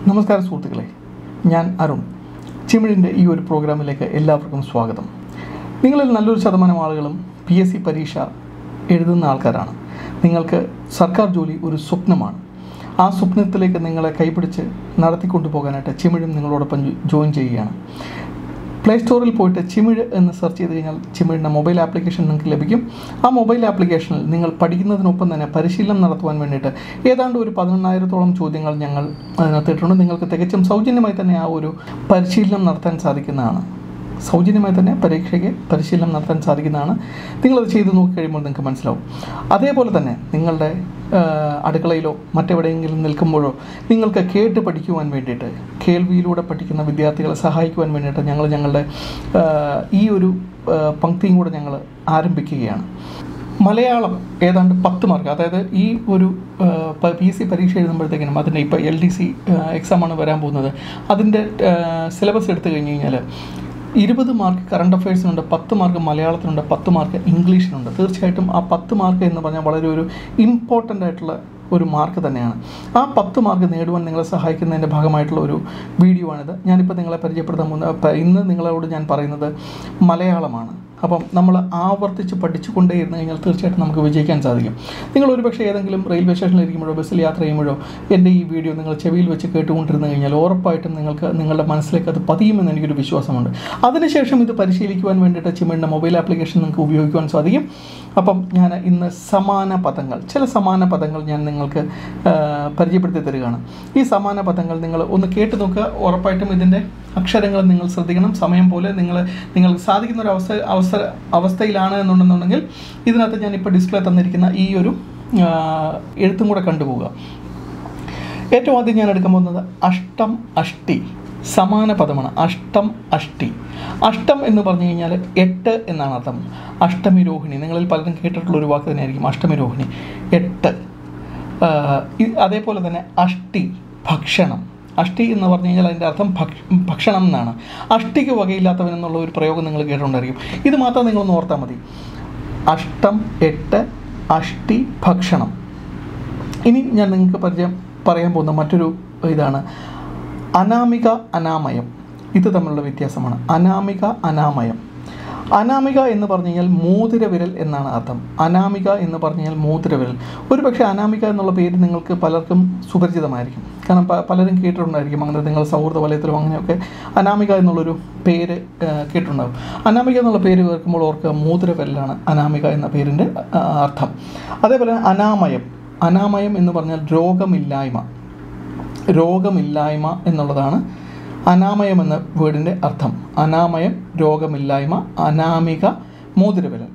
നമസ്കാരം സുഹൃത്തുക്കളെ ഞാൻ അരുൺ ചിമിഴിൻ്റെ ഈ ഒരു പ്രോഗ്രാമിലേക്ക് എല്ലാവർക്കും സ്വാഗതം നിങ്ങളിൽ നല്ലൊരു ശതമാനം ആളുകളും പി എസ് സി പരീക്ഷ എഴുതുന്ന ആൾക്കാരാണ് നിങ്ങൾക്ക് സർക്കാർ ജോലി ഒരു സ്വപ്നമാണ് ആ സ്വപ്നത്തിലേക്ക് നിങ്ങളെ കൈപിടിച്ച് നടത്തിക്കൊണ്ടു പോകാനായിട്ട് ചിമിഴും നിങ്ങളോടൊപ്പം ജോ- ജോയിൻ ചെയ്യുകയാണ് പ്ലേ സ്റ്റോറിൽ പോയിട്ട് ചിമിഴ് എന്ന് സെർച്ച് ചെയ്ത് കഴിഞ്ഞാൽ ചിമിഴിൻ്റെ മൊബൈൽ ആപ്ലിക്കേഷൻ നിങ്ങൾക്ക് ലഭിക്കും ആ മൊബൈൽ ആപ്ലിക്കേഷനിൽ നിങ്ങൾ പഠിക്കുന്നതിനൊപ്പം തന്നെ പരിശീലനം നടത്തുവാൻ വേണ്ടിയിട്ട് ഏതാണ്ട് ഒരു പതിനെണ്ണായിരത്തോളം ചോദ്യങ്ങൾ ഞങ്ങൾ അതിനകത്ത് ഇട്ടിട്ടുണ്ട് നിങ്ങൾക്ക് തികച്ചും സൗജന്യമായി തന്നെ ആ ഒരു പരിശീലനം നടത്താൻ സാധിക്കുന്നതാണ് സൗജന്യമായി തന്നെ പരീക്ഷയ്ക്ക് പരിശീലനം നടത്താൻ സാധിക്കുന്നതാണ് നിങ്ങളത് ചെയ്ത് നോക്കി കഴിയുമ്പോൾ നിങ്ങൾക്ക് മനസ്സിലാവും അതേപോലെ തന്നെ നിങ്ങളുടെ ആ, അടുക്കളയിലോ മറ്റെവിടെയെങ്കിലും നിൽക്കുമ്പോഴോ നിങ്ങൾക്ക് കേട്ട് പഠിക്കുവാൻ വേണ്ടിയിട്ട് കേൾവിയിലൂടെ പഠിക്കുന്ന വിദ്യാർത്ഥികളെ സഹായിക്കുവാൻ വേണ്ടിയിട്ട് ഞങ്ങൾ ഞങ്ങളുടെ ആ, ഈ ഒരു ആ, പങ്ക്തിയും കൂടെ ഞങ്ങൾ ആരംഭിക്കുകയാണ് മലയാളം ഏതാണ്ട് പത്ത് മാർക്ക് അതായത് ഈ ഒരു പി എസ് സി പരീക്ഷ എഴുതുമ്പോഴത്തേക്കിനും അതിൻ്റെ ഇപ്പോൾ എൽ ഡി സി എക്സാമാണ് വരാൻ പോകുന്നത് അതിൻ്റെ സിലബസ് എടുത്തു കഴിഞ്ഞ് കഴിഞ്ഞാൽ ഇരുപത് മാർക്ക് കറണ്ട് അഫയേഴ്സിനുണ്ട് പത്ത് മാർക്ക് മലയാളത്തിനുണ്ട് പത്ത് മാർക്ക് ഇംഗ്ലീഷിനുണ്ട് തീർച്ചയായിട്ടും ആ പത്ത് മാർക്ക് എന്ന് പറഞ്ഞാൽ വളരെ ഒരു ഇമ്പോർട്ടൻ്റ് ആയിട്ടുള്ള ഒരു മാർക്ക് തന്നെയാണ് ആ പത്ത് മാർക്ക് നേടുവാൻ നിങ്ങളെ സഹായിക്കുന്നതിൻ്റെ ഭാഗമായിട്ടുള്ള ഒരു വീഡിയോ ആണിത് ഞാനിപ്പോൾ നിങ്ങളെ പരിചയപ്പെടുത്താൻ പോകുന്ന പ- ഇന്ന് നിങ്ങളോട് ഞാൻ പറയുന്നത് മലയാളമാണ് അപ്പം നമ്മൾ ആവർത്തിച്ച് പഠിച്ചുകൊണ്ടേ ഇരുന്ന് കഴിഞ്ഞാൽ തീർച്ചയായിട്ടും നമുക്ക് വിജയിക്കാൻ സാധിക്കും നിങ്ങൾ ഒരുപക്ഷെ ഏതെങ്കിലും റെയിൽവേ സ്റ്റേഷനിൽ ഇരിക്കുമ്പോഴോ ബസ്സിൽ യാത്ര ചെയ്യുമ്പോഴോ എൻ്റെ ഈ വീഡിയോ നിങ്ങൾ ചെവിയിൽ വെച്ച് കേട്ടുകൊണ്ടിരുന്നു കഴിഞ്ഞാൽ ഉറപ്പായിട്ടും നിങ്ങൾക്ക് നിങ്ങളുടെ മനസ്സിലേക്ക് അത് പതിയുമെന്ന് എനിക്കൊരു വിശ്വാസമുണ്ട് അതിനുശേഷം ഇത് പരിശീലിക്കുവാൻ വേണ്ടിയിട്ട് ചിമ്മിൻ്റെ മൊബൈൽ ആപ്ലിക്കേഷൻ നിങ്ങൾക്ക് ഉപയോഗിക്കുവാൻ സാധിക്കും അപ്പം ഞാൻ ഇന്ന് സമാന പദങ്ങൾ ചില സമാന പദങ്ങൾ ഞാൻ നിങ്ങൾക്ക് ആ, പരിചയപ്പെടുത്തി തരികയാണ് ഈ സമാന പദങ്ങൾ നിങ്ങൾ ഒന്ന് കേട്ട് നോക്കുക ഉറപ്പായിട്ടും ഇതിൻ്റെ അക്ഷരങ്ങൾ നിങ്ങൾ ശ്രദ്ധിക്കണം സമയം പോലെ നിങ്ങൾ നിങ്ങൾക്ക് സാധിക്കുന്ന ഒരു അവസ്ഥ അവസര അവസ്ഥയിലാണ് എന്നുണ്ടെന്നുണ്ടെങ്കിൽ ഇതിനകത്ത് ഞാൻ ഇപ്പോൾ ഡിസ്പ്ലേ തന്നിരിക്കുന്ന ഈ ഒരു ആ, എഴുത്തും കൂടെ കണ്ടുപോകുക ഏറ്റവും ആദ്യം ഞാൻ എടുക്കാൻ പോകുന്നത് അഷ്ടം അഷ്ടി സമാന പദമാണ് അഷ്ടം അഷ്ടി അഷ്ടം എന്ന് പറഞ്ഞു കഴിഞ്ഞാൽ എട്ട് എന്നാണ് അർത്ഥം അഷ്ടമി രോഹിണി നിങ്ങളിൽ പലരും കേട്ടിട്ടുള്ള ഒരു വാക്ക് തന്നെയായിരിക്കും അഷ്ടമി രോഹിണി എട്ട് ആ, ഇ- അതേപോലെ തന്നെ അഷ്ടി ഭക്ഷണം അഷ്ടി എന്ന് പറഞ്ഞു കഴിഞ്ഞാൽ അതിൻ്റെ അർത്ഥം ഭക്ഷ ഭക്ഷണം എന്നാണ് അഷ്ടിക്ക് വകയില്ലാത്തവൻ എന്നുള്ള ഒരു പ്രയോഗം നിങ്ങൾ കേട്ടിട്ടുണ്ടായിരിക്കും ഇത് മാത്രം നിങ്ങളൊന്ന് ഓർത്താൽ മതി അഷ്ടം എട്ട് അഷ്ടി ഭക്ഷണം ഇനി ഞാൻ നിങ്ങൾക്ക് പരിചയം പറയാൻ പോകുന്ന മറ്റൊരു ഇതാണ് അനാമിക അനാമയം ഇത് തമ്മിലുള്ള വ്യത്യാസമാണ് അനാമിക അനാമയം അനാമിക എന്ന് പറഞ്ഞു കഴിഞ്ഞാൽ മോതിര വിരൽ എന്നാണ് അർത്ഥം അനാമിക എന്ന് പറഞ്ഞു കഴിഞ്ഞാൽ മോതിര വിരൽ ഒരു പക്ഷേ അനാമിക എന്നുള്ള പേര് നിങ്ങൾക്ക് പലർക്കും സുപരിചിതമായിരിക്കും കാരണം പ- പലരും കേട്ടിട്ടുണ്ടായിരിക്കും അങ്ങനെ നിങ്ങൾ സൗഹൃദ വലയത്തിലും അങ്ങനെയൊക്കെ അനാമിക എന്നുള്ളൊരു പേര് ആ, കേട്ടിട്ടുണ്ടാകും അനാമിക എന്നുള്ള പേര് കേൾക്കുമ്പോൾ ഓർക്കുക മോതിര വിരലാണ് അനാമിക എന്ന പേരിൻ്റെ ആ, അർത്ഥം അതേപോലെ തന്നെ അനാമയം അനാമയം എന്ന് പറഞ്ഞാൽ രോഗമില്ലായ്മ രോഗമില്ലായ്മ എന്നുള്ളതാണ് അനാമയം എന്ന വേർഡിൻ്റെ അർത്ഥം അനാമയം രോഗമില്ലായ്മ അനാമിക മോതിരവിരൽ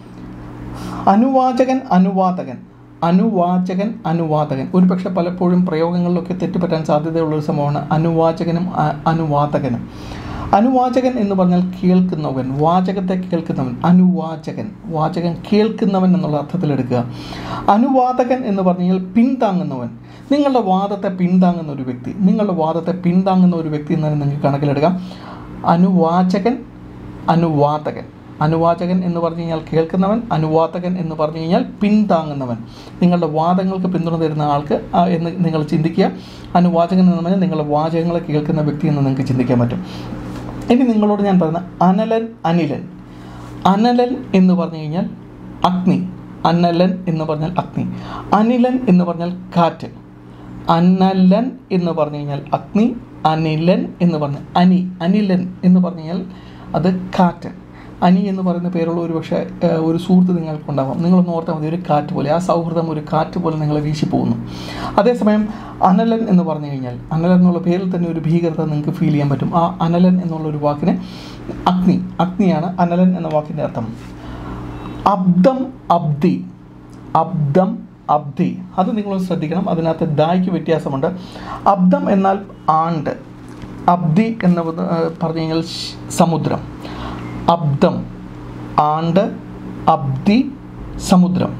അനുവാചകൻ അനുവാദകൻ അനുവാചകൻ അനുവാദകൻ ഒരുപക്ഷെ പലപ്പോഴും പ്രയോഗങ്ങളിലൊക്കെ തെറ്റുപറ്റാൻ സാധ്യതയുള്ള ഒരു സംഭവമാണ് അനുവാചകനും അ- അനുവാദകനും അനുവാചകൻ എന്ന് പറഞ്ഞാൽ കേൾക്കുന്നവൻ വാചകത്തെ കേൾക്കുന്നവൻ അനുവാചകൻ വാചകൻ കേൾക്കുന്നവൻ എന്നുള്ള അർത്ഥത്തിലെടുക്കുക അനുവാദകൻ എന്ന് പറഞ്ഞു കഴിഞ്ഞാൽ പിന്താങ്ങുന്നവൻ നിങ്ങളുടെ വാദത്തെ പിന്താങ്ങുന്ന ഒരു വ്യക്തി നിങ്ങളുടെ വാദത്തെ പിന്താങ്ങുന്ന ഒരു വ്യക്തി എന്ന് തന്നെ നിങ്ങൾക്ക് കണക്കിലെടുക്കാം അനുവാചകൻ അനുവാദകൻ അനുവാചകൻ എന്ന് പറഞ്ഞു കഴിഞ്ഞാൽ കേൾക്കുന്നവൻ അനുവാദകൻ എന്ന് പറഞ്ഞു കഴിഞ്ഞാൽ പിന്താങ്ങുന്നവൻ നിങ്ങളുടെ വാദങ്ങൾക്ക് പിന്തുണ തരുന്ന ആൾക്ക് ആ എന്ന് നിങ്ങൾ ചിന്തിക്കുക അനുവാചകൻ എന്ന് പറഞ്ഞാൽ നിങ്ങളുടെ വാചകങ്ങളെ കേൾക്കുന്ന വ്യക്തി എന്ന് നിങ്ങൾക്ക് ചിന്തിക്കാൻ പറ്റും ഇനി നിങ്ങളോട് ഞാൻ പറയുന്ന അനലൻ അനിലൻ അനലൻ എന്ന് പറഞ്ഞു കഴിഞ്ഞാൽ അഗ്നി അനലൻ എന്ന് പറഞ്ഞാൽ അഗ്നി അനിലൻ എന്ന് പറഞ്ഞാൽ കാറ്റ് അനലൻ എന്ന് പറഞ്ഞു കഴിഞ്ഞാൽ അഗ്നി അനിലൻ എന്ന് പറഞ്ഞ അനി അനിലൻ എന്ന് പറഞ്ഞു കഴിഞ്ഞാൽ അത് കാറ്റ് അനി എന്ന് പറയുന്ന പേരുള്ള ഒരു പക്ഷേ ഏഹ്, ഒരു സുഹൃത്ത് നിങ്ങൾക്കുണ്ടാവാം നിങ്ങളൊന്ന് ഓർത്താൽ മതി ഒരു കാറ്റ് പോലെ ആ സൗഹൃദം ഒരു കാറ്റ് പോലെ നിങ്ങളെ വീശി പോകുന്നു അതേസമയം അനലൻ എന്ന് പറഞ്ഞു കഴിഞ്ഞാൽ അനലൻ എന്നുള്ള പേരിൽ തന്നെ ഒരു ഭീകരത നിങ്ങൾക്ക് ഫീൽ ചെയ്യാൻ പറ്റും ആ അനലൻ എന്നുള്ള ഒരു വാക്കിന് അഗ്നി അഗ്നിയാണ് അനലൻ എന്ന വാക്കിൻ്റെ അർത്ഥം അബ്ദം അബ്ദി അബ്ദം അബ്ദി അത് നിങ്ങൾ ശ്രദ്ധിക്കണം അതിനകത്ത് ദായ്ക്ക് വ്യത്യാസമുണ്ട് അബ്ദം എന്നാൽ ആണ്ട് അബ്ദി എന്ന് പ- ഏഹ് പറഞ്ഞു കഴിഞ്ഞാൽ ശ്- സമുദ്രം അബ്ദം ആണ്ട് അബ്ദി സമുദ്രം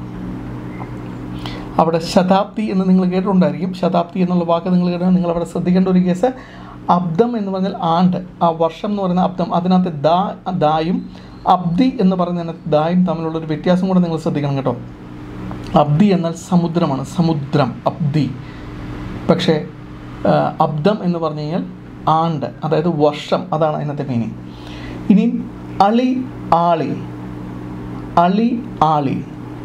അവിടെ ശതാബ്ദി എന്ന് നിങ്ങൾ കേട്ടിട്ടുണ്ടായിരിക്കും ശതാബ്ദി എന്നുള്ള വാക്ക് നിങ്ങൾ കേട്ടാൽ നിങ്ങൾ അവിടെ ശ്രദ്ധിക്കേണ്ട ഒരു കേസ് അബ്ദം എന്ന് പറഞ്ഞാൽ ആണ്ട് ആ വർഷം എന്ന് പറയുന്ന അബ്ദം അതിനകത്ത് ദാ ദായും അബ്ദി എന്ന് പറയുന്നതിനകത്ത് ദായും തമ്മിലുള്ള ഒരു വ്യത്യാസം കൂടെ നിങ്ങൾ ശ്രദ്ധിക്കണം കേട്ടോ അബ്ദി എന്നാൽ സമുദ്രമാണ് സമുദ്രം അബ്ദി പക്ഷേ ആ, അബ്ദം എന്ന് പറഞ്ഞു കഴിഞ്ഞാൽ ആണ്ട് അതായത് വർഷം അതാണ് അതിനകത്തെ മീനിങ് ഇനിയും അളി ആളി അളി ആളി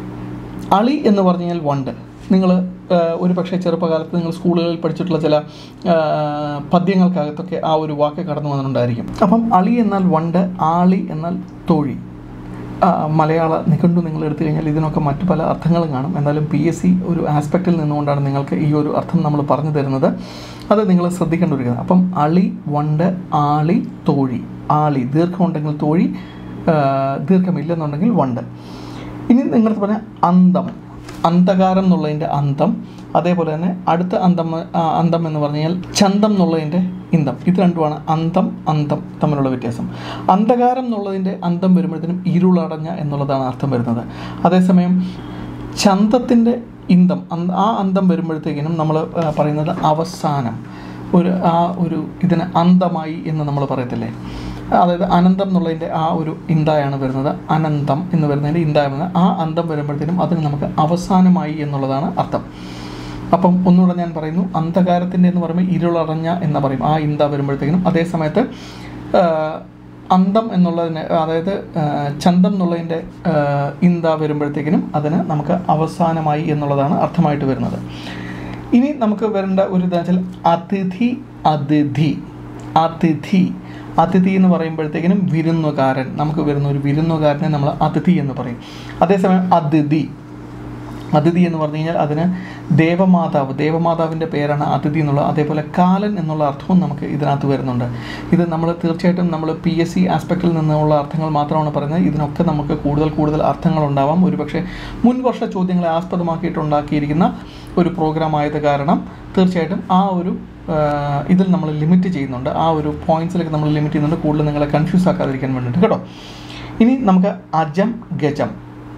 അളി എന്ന് പറഞ്ഞു കഴിഞ്ഞാൽ വണ്ട് നിങ്ങൾ ഒരു പക്ഷേ ചെറുപ്പകാലത്ത് നിങ്ങൾ സ്കൂളുകളിൽ പഠിച്ചിട്ടുള്ള ചില ആ, പദ്യങ്ങൾക്കകത്തൊക്കെ ആ ഒരു വാക്ക് കടന്നു വന്നിട്ടുണ്ടായിരിക്കും അപ്പം അളി എന്നാൽ വണ്ട് ആളി എന്നാൽ തോഴി ആ, മലയാള നിഘണ്ടു നിങ്ങൾ എടുത്തു കഴിഞ്ഞാൽ ഇതിനൊക്കെ മറ്റു പല അർത്ഥങ്ങളും കാണും എന്നാലും പി എസ് സി ഒരു ആസ്പെക്റ്റിൽ നിന്നുകൊണ്ടാണ് നിങ്ങൾക്ക് ഈ ഒരു അർത്ഥം നമ്മൾ പറഞ്ഞു തരുന്നത് അത് നിങ്ങൾ ശ്രദ്ധിക്കേണ്ട ഒരു കാര്യം അപ്പം അളി വണ്ട് ആളി തോഴി ആളി ദീർഘമുണ്ടെങ്കിൽ തോഴി ആ, ദീർഘമില്ലെന്നുണ്ടെങ്കിൽ വണ്ട് ഇനി നിങ്ങൾക്ക് പറഞ്ഞ അന്തം അന്ധകാരം എന്നുള്ളതിൻ്റെ അന്തം അതേപോലെ തന്നെ അടുത്ത അന്തം ആ, അന്തം എന്ന് പറഞ്ഞു കഴിഞ്ഞാൽ ചന്തം എന്നുള്ളതിൻ്റെ ഇന്തം ഇത് രണ്ടുമാണ് അന്തം അന്തം തമ്മിലുള്ള വ്യത്യാസം അന്ധകാരം എന്നുള്ളതിൻ്റെ അന്തം വരുമ്പോഴത്തേനും ഇരുളടഞ്ഞ എന്നുള്ളതാണ് അർത്ഥം വരുന്നത് അതേസമയം ചന്തത്തിൻ്റെ ഇന്തം അന്ത- ആ അന്തം വരുമ്പോഴത്തേക്കിനും നമ്മൾ പറയുന്നത് അവസാനം ഒരു ആ ഒരു ഇതിന് അന്തമായി എന്ന് നമ്മൾ പറയത്തില്ലേ അതായത് അനന്തം എന്നുള്ളതിൻ്റെ ആ ഒരു ഇന്തായാണ് വരുന്നത് അനന്തം എന്ന് വരുന്നതിൻ്റെ ഇന്തായ വരുന്നത് ആ അന്തം വരുമ്പോഴത്തേനും അതിന് നമുക്ക് അവസാനമായി എന്നുള്ളതാണ് അർത്ഥം അപ്പം ഒന്നുകൂടെ ഞാൻ പറയുന്നു അന്ധകാരത്തിൻ്റെ എന്ന് പറയുമ്പോൾ ഇരുളടഞ്ഞ എന്ന് പറയും ആ ഇന്ത വരുമ്പോഴത്തേക്കിനും അതേ സമയത്ത് ആ, അന്തം എന്നുള്ളതിന് അതായത് ആ, ചന്തം എന്നുള്ളതിൻ്റെ ആ, ഇന്ത വരുമ്പോഴത്തേക്കിനും അതിന് നമുക്ക് അവസാനമായി എന്നുള്ളതാണ് അർത്ഥമായിട്ട് വരുന്നത് ഇനി നമുക്ക് വരേണ്ട ഒരു ഇതാ വെച്ചാൽ അതിഥി അതിഥി അതിഥി അതിഥി എന്ന് പറയുമ്പോഴത്തേക്കിനും വിരുന്നുകാരൻ നമുക്ക് വരുന്ന ഒരു വിരുന്നുകാരനെ നമ്മൾ അതിഥി എന്ന് പറയും അതേസമയം അതിഥി അതിഥി എന്ന് പറഞ്ഞു കഴിഞ്ഞാൽ അതിന് ദേവമാതാവ് ദേവമാതാവിൻ്റെ പേരാണ് അതിഥി എന്നുള്ളത് അതേപോലെ കാലൻ എന്നുള്ള അർത്ഥവും നമുക്ക് ഇതിനകത്ത് വരുന്നുണ്ട് ഇത് നമ്മൾ തീർച്ചയായിട്ടും നമ്മൾ പി എസ് സി ആസ്പെക്റ്റിൽ നിന്നുള്ള അർത്ഥങ്ങൾ മാത്രമാണ് പറയുന്നത് ഇതിനൊക്കെ നമുക്ക് കൂടുതൽ കൂടുതൽ അർത്ഥങ്ങൾ ഉണ്ടാവാം ഒരുപക്ഷെ മുൻവർഷ ചോദ്യങ്ങളെ ആസ്പദമാക്കിയിട്ടുണ്ടാക്കിയിരിക്കുന്ന ഒരു പ്രോഗ്രാം ആയത് കാരണം തീർച്ചയായിട്ടും ആ ഒരു ആ, ഇതിൽ നമ്മൾ ലിമിറ്റ് ചെയ്യുന്നുണ്ട് ആ ഒരു പോയിന്റ്സിലേക്ക് നമ്മൾ ലിമിറ്റ് ചെയ്യുന്നുണ്ട് കൂടുതൽ നിങ്ങളെ കൺഫ്യൂസ് ആക്കാതിരിക്കാൻ വേണ്ടിയിട്ട് കേട്ടോ ഇനി നമുക്ക് അജം ഗജം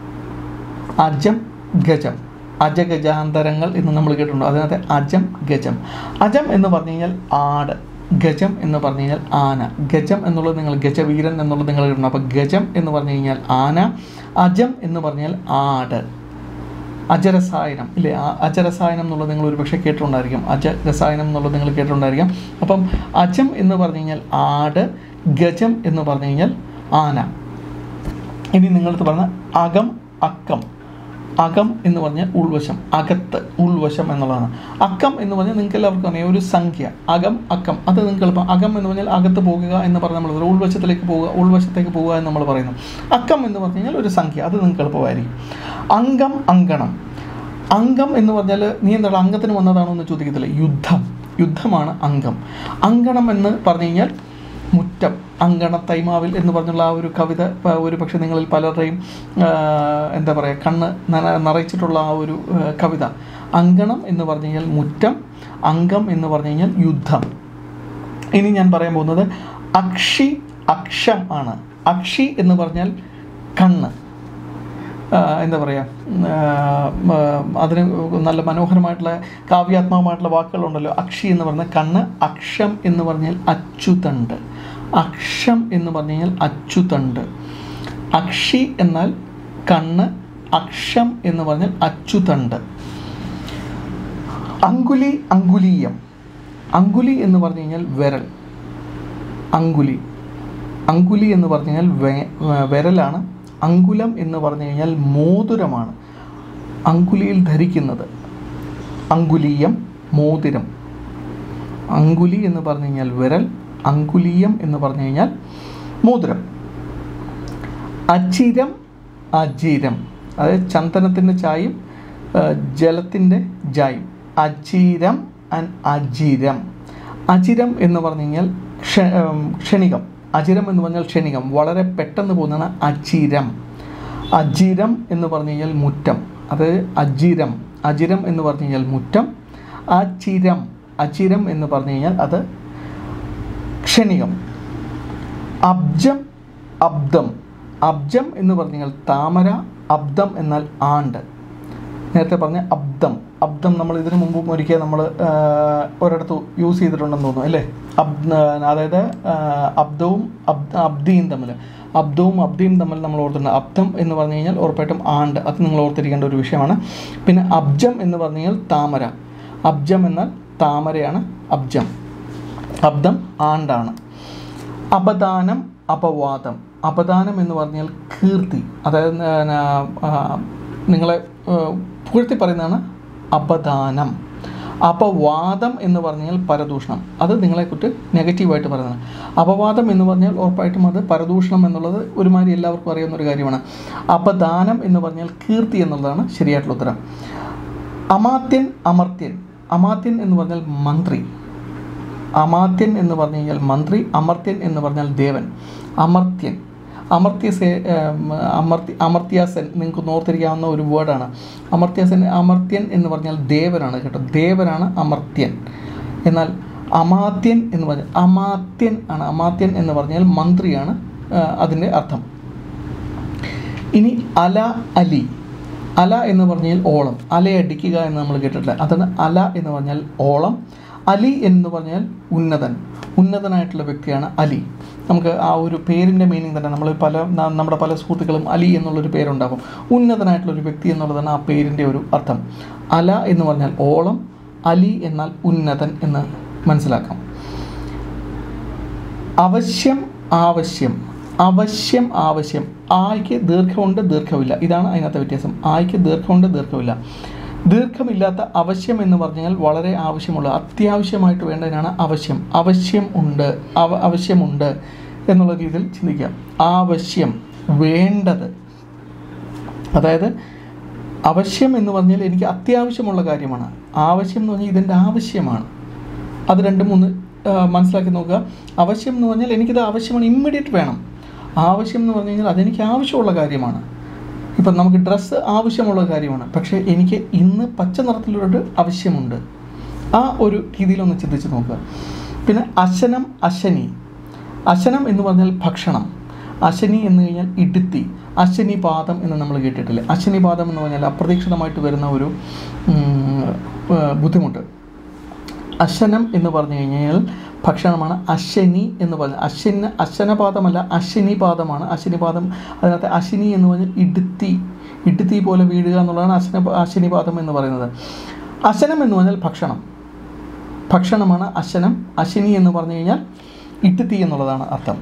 അജം ഗജം അജഗജാന്തരങ്ങൾ എന്ന് നമ്മൾ കേട്ടിട്ടുണ്ട് അതിനകത്ത് അജം ഗജം അജം എന്ന് പറഞ്ഞു കഴിഞ്ഞാൽ ആട് ഗജം എന്ന് പറഞ്ഞു കഴിഞ്ഞാൽ ആന ഗജം എന്നുള്ളത് നിങ്ങൾ ഗജവീരൻ എന്നുള്ളത് നിങ്ങൾ കേട്ടിട്ടുണ്ട് അപ്പോൾ ഗജം എന്ന് പറഞ്ഞു കഴിഞ്ഞാൽ ആന അജം എന്ന് പറഞ്ഞാൽ ആട് അജരസായനം ഇല്ലേ ആ അജരസായനം എന്നുള്ളത് നിങ്ങൾ ഒരു പക്ഷേ കേട്ടിട്ടുണ്ടായിരിക്കും അജരസായനം എന്നുള്ളത് നിങ്ങൾ കേട്ടിട്ടുണ്ടായിരിക്കും അപ്പം അജം എന്ന് പറഞ്ഞു കഴിഞ്ഞാൽ ആട് ഗജം എന്ന് പറഞ്ഞു കഴിഞ്ഞാൽ ആന ഇനി നിങ്ങളടുത്ത് പറഞ്ഞ അകം അക്കം അകം എന്ന് പറഞ്ഞാൽ ഉൾവശം അകത്ത് ഉൾവശം എന്നുള്ളതാണ് അക്കം എന്ന് പറഞ്ഞാൽ നിങ്ങൾക്ക് എല്ലാവർക്കും അറിയാം ഒരു സംഖ്യ അകം അക്കം അത് നിങ്ങൾക്ക് എളുപ്പം അകം എന്ന് പറഞ്ഞാൽ അകത്ത് പോകുക എന്ന് പറഞ്ഞ് നമ്മൾ പറയും. ഉൾവശത്തിലേക്ക് പോവുക ഉൾവശത്തേക്ക് പോവുക എന്ന് നമ്മൾ പറയുന്നു അക്കം എന്ന് പറഞ്ഞു കഴിഞ്ഞാൽ ഒരു സംഖ്യ അത് നിങ്ങൾക്ക് എളുപ്പമായിരിക്കും അംഗം അങ്കണം അംഗം എന്ന് പറഞ്ഞാൽ നീ എന്താണ് അംഗത്തിന് വന്നതാണോ എന്ന് ചോദിക്കത്തില്ല യുദ്ധം യുദ്ധമാണ് അംഗം അങ്കണം എന്ന് പറഞ്ഞു കഴിഞ്ഞാൽ മുറ്റം അങ്കണ തൈമാവിൽ എന്ന് പറഞ്ഞുള്ള ആ ഒരു കവിത പ- ഒരു പക്ഷേ നിങ്ങളിൽ പലരുടെയും ആ, എന്താ പറയുക കണ്ണ് നന- നിറയിച്ചിട്ടുള്ള ആ ഒരു ആ, കവിത അങ്കണം എന്ന് പറഞ്ഞു കഴിഞ്ഞാൽ മുറ്റം അംഗം എന്ന് പറഞ്ഞു കഴിഞ്ഞാൽ യുദ്ധം ഇനി ഞാൻ പറയാൻ പോകുന്നത് അക്ഷി അക്ഷം ആണ് അക്ഷി എന്ന് പറഞ്ഞാൽ കണ്ണ് ആ, എന്താ പറയുക അതിന് നല്ല മനോഹരമായിട്ടുള്ള കാവ്യാത്മകമായിട്ടുള്ള വാക്കുകളുണ്ടല്ലോ അക്ഷി എന്ന് പറഞ്ഞ കണ്ണ് അക്ഷം എന്ന് പറഞ്ഞാൽ അച്ചുതണ്ട് അക്ഷം എന്ന് പറഞ്ഞു കഴിഞ്ഞാൽ അച്ചുതണ്ട് അക്ഷി എന്നാൽ കണ്ണ് അക്ഷം എന്ന് പറഞ്ഞാൽ അച്ചുതണ്ട് അങ്കുലി അങ്കുലീയം അങ്കുലി എന്ന് പറഞ്ഞു കഴിഞ്ഞാൽ വിരൽ അങ്കുലി അങ്കുലി എന്ന് പറഞ്ഞു കഴിഞ്ഞാൽ വെ- വെ- വിരലാണ് അങ്കുലം എന്ന് പറഞ്ഞു കഴിഞ്ഞാൽ മോതിരമാണ് അങ്കുലിയിൽ ധരിക്കുന്നത് അങ്കുലീയം മോതിരം അങ്കുലി എന്ന് പറഞ്ഞു കഴിഞ്ഞാൽ വിരൽ അങ്കുലീയം എന്ന് പറഞ്ഞു കഴിഞ്ഞാൽ മോതിരം അചിരം അജിരം അതായത് ചന്ദനത്തിൻ്റെ ചായും ജലത്തിൻ്റെ ജായും അചിരം ആൻഡ് അജിരം അജിരം എന്ന് പറഞ്ഞു കഴിഞ്ഞാൽ ക്ഷ ഉം, ക്ഷണികം അജിരം എന്ന് പറഞ്ഞാൽ ക്ഷണികം വളരെ പെട്ടെന്ന് പോകുന്നതാണ് അജിരം അജിരം എന്ന് പറഞ്ഞു കഴിഞ്ഞാൽ മുറ്റം അതായത് അജിരം അജിരം എന്ന് പറഞ്ഞു കഴിഞ്ഞാൽ മുറ്റം അചിരം അചിരം എന്ന് പറഞ്ഞു കഴിഞ്ഞാൽ അത് ക്ഷണികം അബ്ജം അബ്ദം അബ്ജം എന്ന് പറഞ്ഞു കഴിഞ്ഞാൽ താമര അബ്ദം എന്നാൽ ആണ്ട് നേരത്തെ പറഞ്ഞ അബ്ദം അബ്ദം നമ്മൾ ഇതിനു മുമ്പും ഒരിക്കൽ നമ്മൾ ഒരിടത്ത് യൂസ് ചെയ്തിട്ടുണ്ടെന്ന് തോന്നുന്നു അല്ലേ അബ് അതായത് ആ, അബ്ദവും അബ് അബ്ദിയും തമ്മിൽ അബ്ദവും അബ്ദിയും തമ്മിൽ നമ്മൾ ഓർത്തിട്ടുണ്ട് അബ്ദം എന്ന് പറഞ്ഞു കഴിഞ്ഞാൽ ഉറപ്പായിട്ടും ആണ്ട് അത് നിങ്ങൾ ഓർത്തിരിക്കേണ്ട ഒരു വിഷയമാണ് പിന്നെ അബ്ജം എന്ന് പറഞ്ഞു കഴിഞ്ഞാൽ താമര അബ്ജം എന്നാൽ താമരയാണ് അബ്ജം അബ്ദം ആണ്ടാണ് അപദാനം അപവാദം അപദാനം എന്ന് പറഞ്ഞാൽ കീർത്തി അതായത് ന- ആ, നിങ്ങളെ ആ, പുകഴ്ത്തി പറയുന്നതാണ് അപദാനം അപവാദം എന്ന് പറഞ്ഞാൽ പരദൂഷണം അത് നിങ്ങളെക്കുറിച്ച് നെഗറ്റീവായിട്ട് പറയുന്നതാണ് അപവാദം എന്ന് പറഞ്ഞാൽ ഉറപ്പായിട്ടും അത് പരദൂഷണം എന്നുള്ളത് ഒരുമാതിരി എല്ലാവർക്കും അറിയാവുന്ന ഒരു കാര്യമാണ് അപദാനം എന്ന് പറഞ്ഞാൽ കീർത്തി എന്നുള്ളതാണ് ശരിയായിട്ടുള്ള ഉത്തരം അമാത്യൻ അമർത്യൻ അമാത്യൻ എന്ന് പറഞ്ഞാൽ മന്ത്രി അമാത്യൻ എന്ന് പറഞ്ഞു കഴിഞ്ഞാൽ മന്ത്രി അമർത്യൻ എന്ന് പറഞ്ഞാൽ ദേവൻ അമർത്യൻ അമർത്യസേ ഏം, അമർത്തി അമർത്യാസൻ നിങ്ങൾക്ക് ഓർത്തിരിക്കാവുന്ന ഒരു വേർഡാണ് അമർത്യാസൻ അമർത്യൻ എന്ന് പറഞ്ഞാൽ ദേവനാണ് കേട്ടോ ദേവനാണ് അമർത്യൻ എന്നാൽ അമാത്യൻ എന്ന് പറഞ്ഞാൽ അമാത്യൻ ആണ് അമാത്യൻ എന്ന് പറഞ്ഞാൽ മന്ത്രിയാണ് ആ, അതിൻ്റെ അർത്ഥം ഇനി അല അലി അല എന്ന് പറഞ്ഞാൽ ഓളം അലയടിക്കുക എന്ന് നമ്മൾ കേട്ടിട്ടില്ല അതാണ് അല എന്ന് പറഞ്ഞാൽ ഓളം അലി എന്ന് പറഞ്ഞാൽ ഉന്നതൻ ഉന്നതനായിട്ടുള്ള വ്യക്തിയാണ് അലി നമുക്ക് ആ ഒരു പേരിൻ്റെ മീനിങ് തന്നെ നമ്മൾ പല ന- നമ്മുടെ പല സുഹൃത്തുക്കളും അലി എന്നുള്ളൊരു പേരുണ്ടാകും ഉന്നതനായിട്ടുള്ള ഒരു വ്യക്തി എന്നുള്ളതാണ് ആ പേരിൻ്റെ ഒരു അർത്ഥം അല എന്ന് പറഞ്ഞാൽ ഓളം അലി എന്നാൽ ഉന്നതൻ എന്ന് മനസ്സിലാക്കാം അവശ്യം ആവശ്യം അവശ്യം ആവശ്യം ആയ്ക്ക് ദീർഘമുണ്ട് ദീർഘമില്ല ഇതാണ് അതിനകത്തെ വ്യത്യാസം ആയ്ക്ക് ദീർഘമുണ്ട് ദീർഘമില്ല ദീർഘമില്ലാത്ത അവശ്യം എന്ന് പറഞ്ഞാൽ വളരെ ആവശ്യമുള്ള അത്യാവശ്യമായിട്ട് വേണ്ടതിനാണ് അവശ്യം അവശ്യം ഉണ്ട് അവ ആവശ്യമുണ്ട് എന്നുള്ള രീതിയിൽ ചിന്തിക്കാം ആവശ്യം വേണ്ടത് അതായത് അവശ്യം എന്ന് പറഞ്ഞാൽ എനിക്ക് അത്യാവശ്യമുള്ള കാര്യമാണ് ആവശ്യം എന്ന് പറഞ്ഞാൽ ഇതെൻ്റെ ആവശ്യമാണ് അത് രണ്ട് മൂന്ന് ആ, മനസ്സിലാക്കി നോക്കുക ആവശ്യം എന്ന് പറഞ്ഞാൽ എനിക്കിത് ആവശ്യമാണ് ഇമ്മീഡിയറ്റ് വേണം ആവശ്യം എന്ന് പറഞ്ഞു കഴിഞ്ഞാൽ അതെനിക്ക് ആവശ്യമുള്ള കാര്യമാണ് ഇപ്പം നമുക്ക് ഡ്രസ്സ് ആവശ്യമുള്ള കാര്യമാണ് പക്ഷേ എനിക്ക് ഇന്ന് പച്ച നിറത്തിലൊരു ആവശ്യമുണ്ട് ആ ഒരു രീതിയിലൊന്ന് ചിന്തിച്ച് നോക്കുക പിന്നെ അശനം അശനി അശനം എന്ന് പറഞ്ഞാൽ ഭക്ഷണം അശനി എന്ന് കഴിഞ്ഞാൽ ഇടുത്തി അശനി പാദം എന്ന് നമ്മൾ കേട്ടിട്ടില്ലേ അശനി പാദം എന്ന് പറഞ്ഞാൽ അപ്രതീക്ഷിതമായിട്ട് വരുന്ന ഒരു ഉം, ആ, ബുദ്ധിമുട്ട് അശനം എന്ന് പറഞ്ഞു കഴിഞ്ഞാൽ ഭക്ഷണമാണ് അശനി എന്ന് പറഞ്ഞ അശ്വന അശനപാദമല്ല അശനിപാദമാണ് അശനിപാദം അതിനകത്ത് അശിനി എന്ന് പറഞ്ഞാൽ ഇടുത്തി ഇടുത്തി പോലെ വീഴുക എന്നുള്ളതാണ് അശന അശനിപാദം എന്ന് പറയുന്നത് അശനം എന്ന് പറഞ്ഞാൽ ഭക്ഷണം ഭക്ഷണമാണ് അശനം അശിനി എന്ന് പറഞ്ഞു കഴിഞ്ഞാൽ ഇട്ടുത്തി എന്നുള്ളതാണ് അർത്ഥം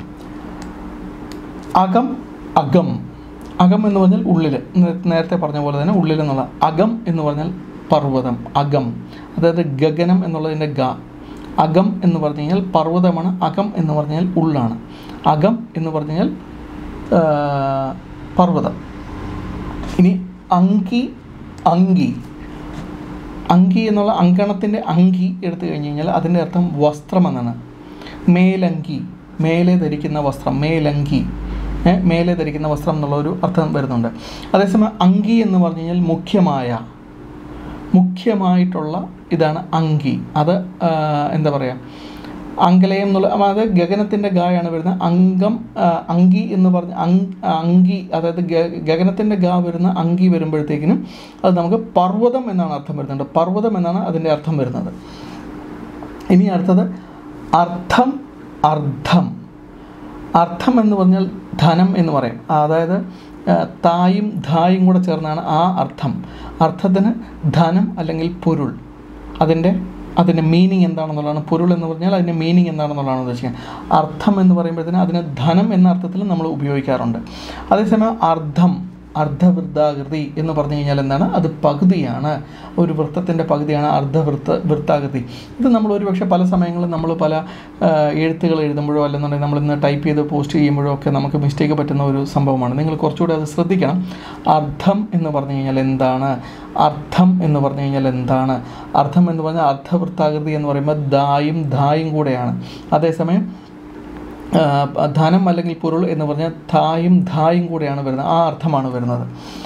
അകം അകം അകം എന്ന് പറഞ്ഞാൽ ഉള്ളിൽ നേരത്തെ പറഞ്ഞ പോലെ തന്നെ ഉള്ളിൽ എന്നുള്ള അകം എന്ന് പറഞ്ഞാൽ പർവ്വതം അകം അതായത് ഗഗനം എന്നുള്ളതിൻ്റെ ഗ അകം എന്ന് പറഞ്ഞു കഴിഞ്ഞാൽ പർവ്വതമാണ് അകം എന്ന് പറഞ്ഞാൽ ഉള്ളാണ് അകം എന്ന് പറഞ്ഞു കഴിഞ്ഞാൽ ആ, പർവ്വതം ഇനി അങ്കി അങ്കി അങ്കി എന്നുള്ള അങ്കണത്തിൻ്റെ അങ്കി എടുത്തു കഴിഞ്ഞ് കഴിഞ്ഞാൽ അതിൻ്റെ അർത്ഥം വസ്ത്രം എന്നാണ് മേലങ്കി മേലെ ധരിക്കുന്ന വസ്ത്രം മേലങ്കി ഏ, മേലെ ധരിക്കുന്ന വസ്ത്രം എന്നുള്ള ഒരു അർത്ഥം വരുന്നുണ്ട് അതേസമയം അങ്കി എന്ന് പറഞ്ഞു കഴിഞ്ഞാൽ മുഖ്യമായ മുഖ്യമായിട്ടുള്ള ഇതാണ് അങ്കി അത് ആ, എന്താ പറയുക അങ്കലയം എന്നുള്ള അത് ഗഗനത്തിൻ്റെ ഗായാണ് വരുന്നത് അംഗം ആ, അങ്കി എന്ന് പറഞ്ഞ അങ് അങ്കി അതായത് ഗ- ഗഗനത്തിൻ്റെ ഗാ വരുന്ന അങ്കി വരുമ്പോഴത്തേക്കിനും അത് നമുക്ക് പർവ്വതം എന്നാണ് അർത്ഥം വരുന്നുണ്ട് പർവ്വതം എന്നാണ് അതിൻ്റെ അർത്ഥം വരുന്നത് ഇനി അടുത്തത് അർത്ഥം അർദ്ധം അർത്ഥം എന്ന് പറഞ്ഞാൽ ധനം എന്ന് പറയും അതായത് ആ, തായും ധായും കൂടെ ചേർന്നാണ് ആ അർത്ഥം അർത്ഥത്തിന് ധനം അല്ലെങ്കിൽ പൊരുൾ അതിൻ്റെ അതിൻ്റെ മീനിങ് എന്താണെന്നുള്ളതാണ് പൊരുൾ എന്ന് പറഞ്ഞാൽ അതിൻ്റെ മീനിങ് എന്താണെന്നുള്ളതാണ് ഉദ്ദേശിക്കുന്നത് അർത്ഥം എന്ന് പറയുമ്പോഴത്തേന് അതിന് ധനം എന്ന അർത്ഥത്തിൽ നമ്മൾ ഉപയോഗിക്കാറുണ്ട് അതേസമയം അർദ്ധം അർദ്ധവൃത്താകൃതി എന്ന് പറഞ്ഞു കഴിഞ്ഞാൽ എന്താണ് അത് പകുതിയാണ് ഒരു വൃത്തത്തിൻ്റെ പകുതിയാണ് അർദ്ധവൃത്ത വൃത്താകൃതി ഇത് നമ്മൾ ഒരുപക്ഷെ പല സമയങ്ങളിൽ നമ്മൾ പല ആ, എഴുത്തുകൾ എഴുതുമ്പോഴോ അല്ലെന്നുണ്ടെങ്കിൽ നമ്മൾ ഇന്ന് ടൈപ്പ് ചെയ്ത് പോസ്റ്റ് ചെയ്യുമ്പോഴോ ഒക്കെ നമുക്ക് മിസ്റ്റേക്ക് പറ്റുന്ന ഒരു സംഭവമാണ് നിങ്ങൾ കുറച്ചുകൂടി അത് ശ്രദ്ധിക്കണം അർത്ഥം എന്ന് പറഞ്ഞു കഴിഞ്ഞാൽ എന്താണ് അർത്ഥം എന്ന് പറഞ്ഞു കഴിഞ്ഞാൽ എന്താണ് അർത്ഥം എന്ന് പറഞ്ഞാൽ അർദ്ധവൃത്താകൃതി എന്ന് പറയുമ്പോൾ ദായും ധായും കൂടെയാണ് അതേസമയം ആ, ധനം അല്ലെങ്കിൽ പൊരുൾ എന്ന് പറഞ്ഞാൽ ധായും ധായും കൂടെയാണ് വരുന്നത് ആ അർത്ഥമാണ് വരുന്നത്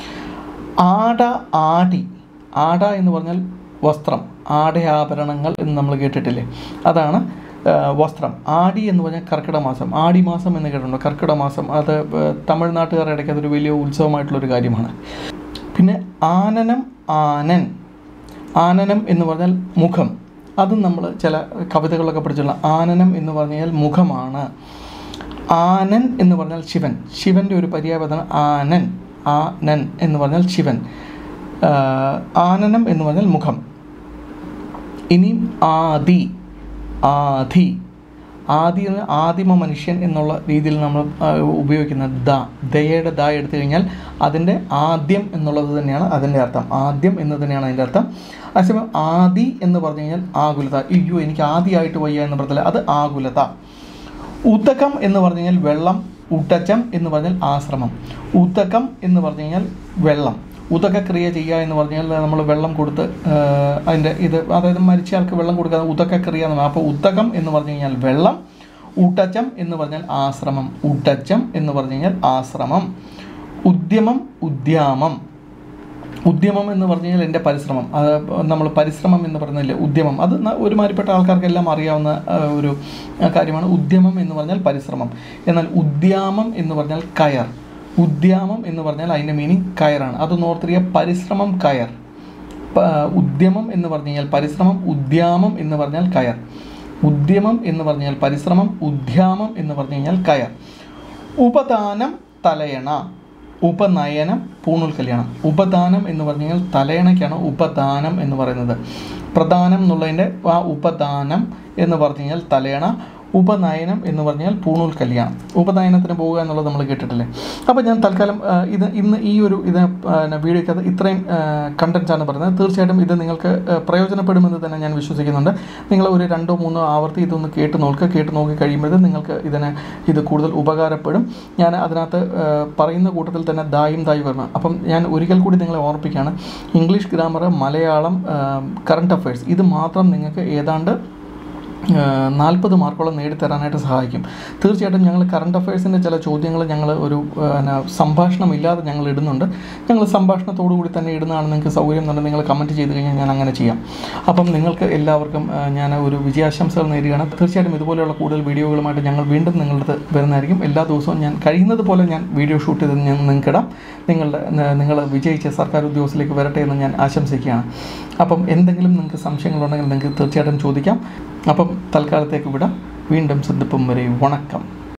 ആട ആടി ആട എന്ന് പറഞ്ഞാൽ വസ്ത്രം ആടയാഭരണങ്ങൾ എന്ന് നമ്മൾ കേട്ടിട്ടില്ലേ അതാണ് ആ, വസ്ത്രം ആടി എന്ന് പറഞ്ഞാൽ കർക്കിടക മാസം ആടി മാസം എന്ന് കേട്ടിട്ടുണ്ടോ കർക്കിടക മാസം അത് ആ, തമിഴ്നാട്ടുകാരുടെ ഇടയ്ക്ക് അതൊരു വലിയ ഉത്സവമായിട്ടുള്ളൊരു കാര്യമാണ് പിന്നെ ആനനം ആനൻ ആനനം എന്ന് പറഞ്ഞാൽ മുഖം അതും നമ്മൾ ചില കവിതകളൊക്കെ പഠിച്ചുള്ള ആനനം എന്ന് പറഞ്ഞാൽ മുഖമാണ് ആനൻ എന്ന് പറഞ്ഞാൽ ശിവൻ ശിവൻ്റെ ഒരു പര്യായപദമാണ് ആനൻ ആനൻ എന്ന് പറഞ്ഞാൽ ശിവൻ ആ, ആനനം എന്ന് പറഞ്ഞാൽ മുഖം ഇനിയും ആദി ആദി ആദി എന്ന് ആദിമ മനുഷ്യൻ എന്നുള്ള രീതിയിൽ നമ്മൾ ആ, ഉപയോഗിക്കുന്ന ദ ദയയുടെ ദ എടുത്തു കഴിഞ്ഞാൽ അതിൻ്റെ ആദ്യം എന്നുള്ളത് തന്നെയാണ് അതിൻ്റെ അർത്ഥം ആദ്യം എന്ന് തന്നെയാണ് അതിൻ്റെ അർത്ഥം അതേസമയം ആദി എന്ന് പറഞ്ഞു കഴിഞ്ഞാൽ ആകുലത അയ്യോ എനിക്ക് ആദിയായിട്ട് വയ്യ എന്ന് പറഞ്ഞാൽ അത് ആകുലത ഉത്തകം എന്ന് പറഞ്ഞു കഴിഞ്ഞാൽ വെള്ളം ഉട്ടച്ചം എന്ന് പറഞ്ഞാൽ ആശ്രമം ഉത്തകം എന്ന് പറഞ്ഞു കഴിഞ്ഞാൽ വെള്ളം ഉദക ക്രിയ ചെയ്യുക എന്ന് പറഞ്ഞാൽ നമ്മൾ വെള്ളം കൊടുത്ത് ആ, അതിൻ്റെ ഇത് അതായത് മരിച്ച ആൾക്ക് വെള്ളം കൊടുക്കാതെ ഉദക ക്രിയ എന്ന് അപ്പോൾ ഉത്തകം എന്ന് പറഞ്ഞു കഴിഞ്ഞാൽ വെള്ളം ഊട്ടച്ചം എന്ന് പറഞ്ഞാൽ ആശ്രമം ഊട്ടച്ചം എന്ന് പറഞ്ഞു കഴിഞ്ഞാൽ ആശ്രമം ഉദ്യമം ഉദ്യാമം ഉദ്യമം എന്ന് പറഞ്ഞു കഴിഞ്ഞാൽ എൻ്റെ പരിശ്രമം അത് നമ്മൾ പരിശ്രമം എന്ന് പറയുന്നില്ലേ ഉദ്യമം അത് ന- ഒരുമാതിരിപ്പെട്ട ആൾക്കാർക്കെല്ലാം അറിയാവുന്ന ആ, ഒരു ആ, കാര്യമാണ് ഉദ്യമം എന്ന് പറഞ്ഞാൽ പരിശ്രമം എന്നാൽ ഉദ്യാമം എന്ന് പറഞ്ഞാൽ കയർ ഉദ്യാമം എന്ന് പറഞ്ഞാൽ അതിൻ്റെ മീനിങ് കയറാണ് അത് ഓർത്തിരിക്കുക പരിശ്രമം കയർ പ- ഉദ്യമം എന്ന് പറഞ്ഞു കഴിഞ്ഞാൽ പരിശ്രമം ഉദ്യാമം എന്ന് പറഞ്ഞാൽ കയർ ഉദ്യമം എന്ന് പറഞ്ഞാൽ പരിശ്രമം ഉദ്യാമം എന്ന് പറഞ്ഞു കഴിഞ്ഞാൽ കയർ ഉപദാനം തലയണ ഉപനയനം പൂണൂൽ കല്യാണം ഉപദാനം എന്ന് പറഞ്ഞു കഴിഞ്ഞാൽ തലയണയ്ക്കാണ് ഉപദാനം എന്ന് പറയുന്നത് പ്രധാനം എന്നുള്ളതിൻ്റെ ആ ഉപദാനം എന്ന് പറഞ്ഞു കഴിഞ്ഞാൽ തലയണ ഉപനയനം എന്ന് പറഞ്ഞാൽ പൂണൂൽ കല്യാണം ഉപനയനത്തിന് പോവുക എന്നുള്ളത് നമ്മൾ കേട്ടിട്ടില്ലേ അപ്പോൾ ഞാൻ തൽക്കാലം ആ, ഇത് ഇന്ന് ഈ ഒരു ഇത് വീഡിയോയ്ക്കകത്ത് ഇത്രയും കണ്ടൻസ് ആണ് പറയുന്നത് തീർച്ചയായിട്ടും ഇത് നിങ്ങൾക്ക് ആ, പ്രയോജനപ്പെടുമെന്ന് തന്നെ ഞാൻ വിശ്വസിക്കുന്നുണ്ട് നിങ്ങൾ ഒരു രണ്ടോ മൂന്നോ ആവർത്തി ഇതൊന്ന് കേട്ട് നോക്കുക കേട്ട് നോക്കി കഴിയുമ്പോൾ നിങ്ങൾക്ക് ഇതിന് ഇത് കൂടുതൽ ഉപകാരപ്പെടും ഞാൻ അതിനകത്ത് ആ, പറയുന്ന കൂട്ടത്തിൽ തന്നെ ദായും ദായി വരണം അപ്പം ഞാൻ ഒരിക്കൽ കൂടി നിങ്ങളെ ഓർപ്പിക്കുകയാണ് English grammar Malayalam current affairs ഇത് മാത്രം നിങ്ങൾക്ക് ഏതാണ്ട് നാൽപ്പത് മാർക്കോളം നേടിത്തരാനായിട്ട് സഹായിക്കും തീർച്ചയായിട്ടും ഞങ്ങൾ കറണ്ട് അഫയേഴ്സിൻ്റെ ചില ചോദ്യങ്ങൾ ഞങ്ങൾ ഒരു ആ, പിന്നെ സംഭാഷണമില്ലാതെ ഞങ്ങൾ ഇടുന്നുണ്ട് ഞങ്ങൾ സംഭാഷണത്തോടു കൂടി തന്നെ ഇടുന്നതാണ് നിങ്ങൾക്ക് സൗകര്യം എന്നുണ്ടെങ്കിൽ നിങ്ങൾ കമൻറ്റ് ചെയ്ത് കഴിഞ്ഞാൽ ഞാൻ അങ്ങനെ ചെയ്യാം അപ്പം നിങ്ങൾക്ക് എല്ലാവർക്കും ആ, ഞാൻ ഒരു വിജയാശംസകൾ നേരുകയാണ് തീർച്ചയായിട്ടും ഇതുപോലെയുള്ള കൂടുതൽ വീഡിയോകളുമായിട്ട് ഞങ്ങൾ വീണ്ടും നിങ്ങളുടെ അടുത്ത് വരുന്നതായിരിക്കും എല്ലാ ദിവസവും ഞാൻ കഴിയുന്നത് പോലെ ഞാൻ വീഡിയോ ഷൂട്ട് ചെയ്ത് ഞാൻ നിങ്ങൾക്ക് ഇടാം നിങ്ങളുടെ നിങ്ങൾ വിജയിച്ച സർക്കാർ ഉദ്യോഗസ്ഥത്തിലേക്ക് വരട്ടെ എന്ന് ഞാൻ ആശംസിക്കുകയാണ് അപ്പം എന്തെങ്കിലും നിങ്ങൾക്ക് സംശയങ്ങളുണ്ടെങ്കിൽ നിങ്ങൾക്ക് തീർച്ചയായിട്ടും ചോദിക്കാം അപ്പം തൽക്കാലത്തേക്ക് വിടാം വീണ്ടും സന്ദിപ്പം വരെ വണക്കം